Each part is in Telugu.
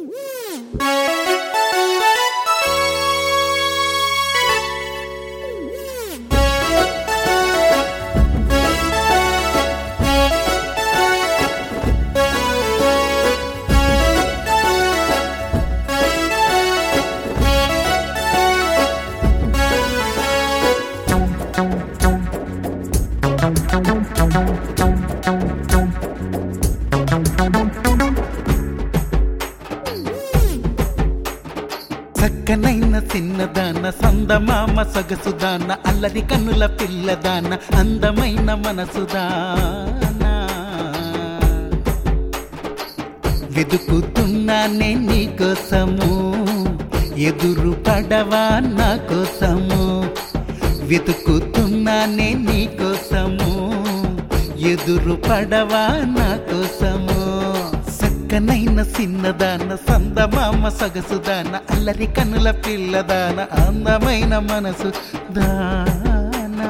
చక్కనైన చిన్నదాన సందమామ సొగసుదాన అల్లరి కన్నుల పిల్లదాన అందమైన మనసుదాన వెతుకుతున్నానే నీ కోసము ఎదురు పడవా నా కోసము వెతుకుతున్నానే నీ కోసము ఎదురు పడవా నా కోసము సక్కనైన చిన్నదాన సందమామ సొగసుదాన అల్లరి కనుల పిల్లదాన అందమైన మనసు దానా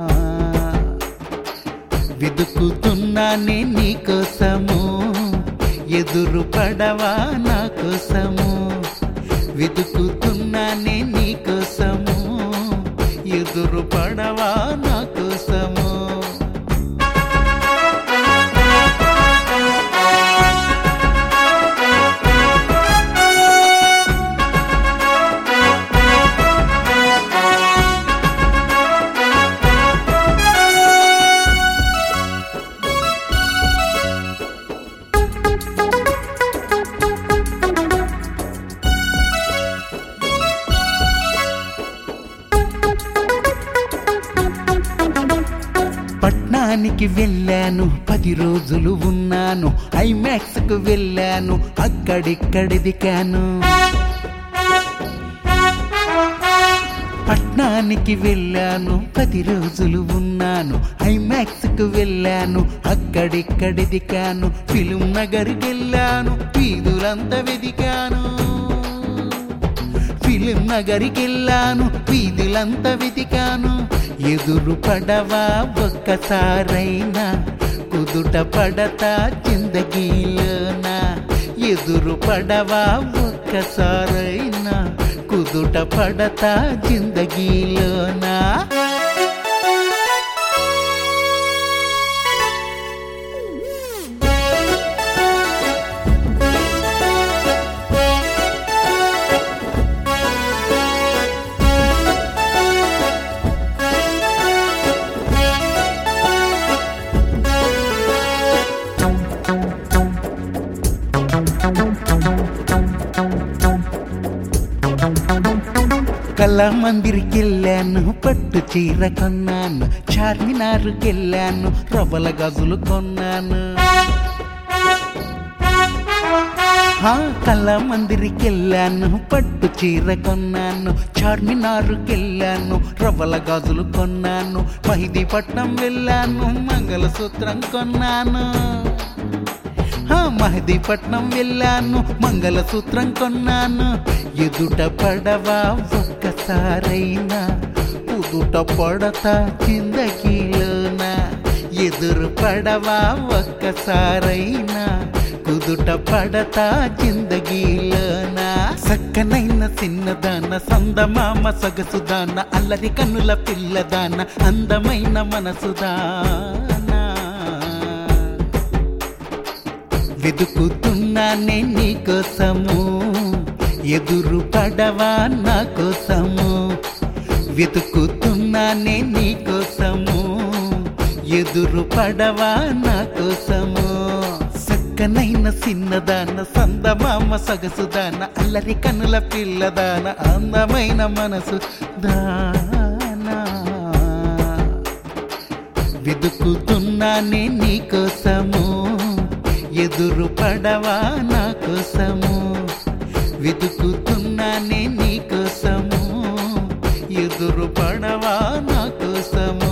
వెతుకుతున్నానే నీ కోసము ఎదురు పడవా నా కోసము వెతుకుతున్నానే నీ కోసము ఎదురు పడవా నా కోసము పట్నానికి వెళ్ళాను పది రోజులు ఉన్నాను ఐమాక్స్ కు వెళ్ళాను అక్కడిక్కడిదికాను పట్నానికి వెళ్ళాను పది రోజులు ఉన్నాను ఐమాక్స్ కు వెళ్ళాను అక్కడిక్కడిదికాను ఫిలిం నగర్కి వెళ్ళాను వీధులంతా వెదికాను ఫిలిం నగరికి వెళ్ళాను వీధులంతా వెతికాను ఎదురు పడవా ఒక్కసారైనా కుదుట పడతా జిందగీలోనా ఎదురు పడవా ఒక్కసారైనా కుదుట పడతా జిందగీలోనా కళామందిరికి వెళ్ళాను పట్టు చీర కొన్నాను చార్మినార్కి వెళ్ళాను రవ్వల గజులు కొన్నాను హా కళామందిరికి వెళ్ళాను పట్టు చీర కొన్నాను చార్మినార్కి వెళ్ళాను రవ్వల గాజులు కొన్నాను మహిదీపట్నం వెళ్ళాను మంగళసూత్రం కొన్నాను హా, మహదీపట్నం వెళ్ళాను మంగళసూత్రం కొన్నాను ఎదుట పడవా ఒక్కసారైనా కుదుట పడతా చిందకీలోన ఎదురు పడవా ఒక్కసారైనా కుదుట పడతా జిందగీలోన సక్కనైన చిన్నదాన సందమామ సొగసుదాన అల్లరి కన్నుల పిల్లదాన అందమైన మనసుదానా వెతుకుతున్నానే నీ కోసము ఎదురు పడవా నా కోసము వెతుకుతున్నానే నీ కోసము ఎదురు పడవా నా కోసము సక్కనైన చిన్నదాన సందమామ సొగసుదాన అల్లరి కనుల పిల్లదాన అందమైన మనసు దానా వెతుకుతున్నానే నీ కోసము ఎదురు పడవా నా కోసము వెతుకుతున్నానే నీ కోసము ఎదురు పడవా నా కోసము